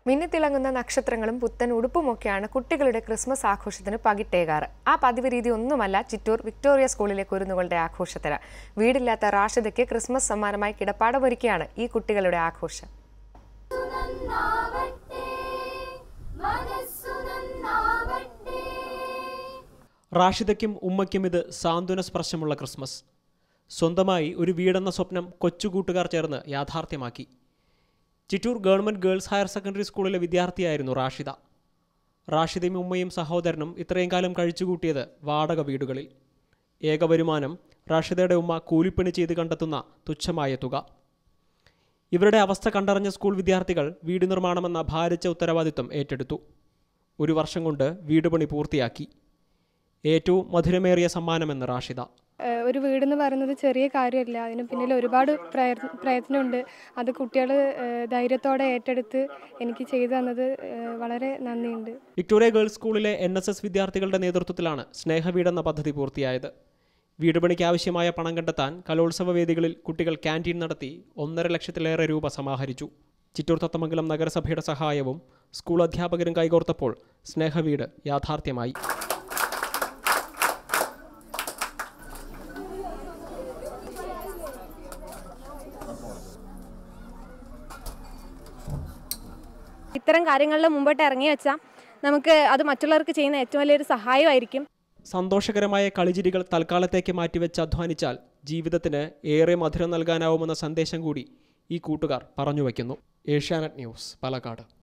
മിന്നിത്തിളങ്ങുന്ന നക്ഷത്രങ്ങളും പുത്തൻ ഉടുപ്പുമൊക്കെയാണ് കുട്ടികളുടെ ക്രിസ്മസ് ആഘോഷത്തിന് പകിട്ടേകാറ് ആ പതിവ് രീതി ഒന്നുമല്ല ചിറ്റൂർ വിക്ടോറിയ സ്കൂളിലെ കുരുന്നുകളുടെ ആഘോഷത്തിന് വീടില്ലാത്ത റാഷിദയ്ക്ക് ക്രിസ്മസ് സമ്മാനമായി കിടപ്പാടമൊരുക്കിയാണ് ഈ കുട്ടികളുടെ ആഘോഷം നന്നാവട്ടെ മനസ്സു നന്നാവട്ടെ റാഷിദയ്ക്കും ഉമ്മയ്ക്കും ഇത് സാന്ത്വന സ്പർശമുള്ള ക്രിസ്മസ് സ്വന്തമായി ഒരു വീടെന്ന സ്വപ്നം കൊച്ചു കൂട്ടുകാർ ചേർന്ന് യാഥാർത്ഥ്യമാക്കി Chittur government girls higher secondary സ്കൂളിലെ വിദ്യാർത്ഥിയായിരുന്നു റാഷിദ റാഷിദയും ഉമ്മയും സഹോദരനും ഇത്രയും കാലം കഴിച്ചുകൂട്ടിയത് വാടക വീടുകളിൽ ഏക വരുമാനം റാഷിദയുടെ ഉമ്മ കൂലിപ്പണി ചെയ്ത് കണ്ടെത്തുന്ന തുച്ഛമായ തുക ഇവരുടെ അവസ്ഥ കണ്ടറിഞ്ഞ സ്കൂൾ വിദ്യാർത്ഥികൾ വീട് നിർമ്മാണമെന്ന ഭാരിച്ച ഉത്തരവാദിത്വം ഏറ്റെടുത്തു ഒരു വർഷം കൊണ്ട് വീട് പണി പൂർത്തിയാക്കി ഏറ്റവും മധുരമേറിയ സമ്മാനമെന്ന് റാഷിദ ഏഹ് ഒരു വീടെന്ന് പറയുന്നത് ചെറിയ കാര്യമല്ല അതിന് പിന്നിൽ ഒരുപാട് പ്രയത്ന പ്രയത്നമുണ്ട് അത് കുട്ടികൾ ധൈര്യത്തോടെ ഏറ്റെടുത്ത് എനിക്ക് ചെയ്തു തന്നത് ഏഹ് വളരെ നന്ദിയുണ്ട് വിക്ടോറിയ ഗേൾസ് സ്കൂളിലെ എൻ എസ് എസ് വിദ്യാർത്ഥികളുടെ നേതൃത്വത്തിലാണ് സ്നേഹവീട് എന്ന പദ്ധതി പൂർത്തിയായത് വീട് പണിക്ക് ആവശ്യമായ പണം കണ്ടെത്താൻ കലോത്സവ വേദികളിൽ കുട്ടികൾ ക്യാൻറ്റീൻ നടത്തി ഒന്നര ലക്ഷത്തിലേറെ രൂപ സമാഹരിച്ചു ചിറ്റൂർ തത്തമംഗലം നഗരസഭയുടെ സഹായവും സ്കൂൾ അധ്യാപകരും കൈകോർത്തപ്പോൾ സ്നേഹവീട് യാഥാർത്ഥ്യമായി ഇത്തരം കാര്യങ്ങളിൽ മുമ്പോട്ട് ഇറങ്ങി വെച്ചാൽ നമുക്ക് അത് മറ്റുള്ളവർക്ക് ചെയ്യുന്ന ഏറ്റവും വലിയൊരു സഹായമായിരിക്കും സന്തോഷകരമായ കളിചിരികൾ തൽക്കാലത്തേക്ക് മാറ്റിവെച്ച് അധ്വാനിച്ചാൽ ജീവിതത്തിന് ഏറെ മധുരം നൽകാനാവുമെന്ന സന്ദേശം കൂടി ഈ കൂട്ടുകാർ പറഞ്ഞു വയ്ക്കുന്നു ഏഷ്യാനെറ്റ് ന്യൂസ് പാലക്കാട്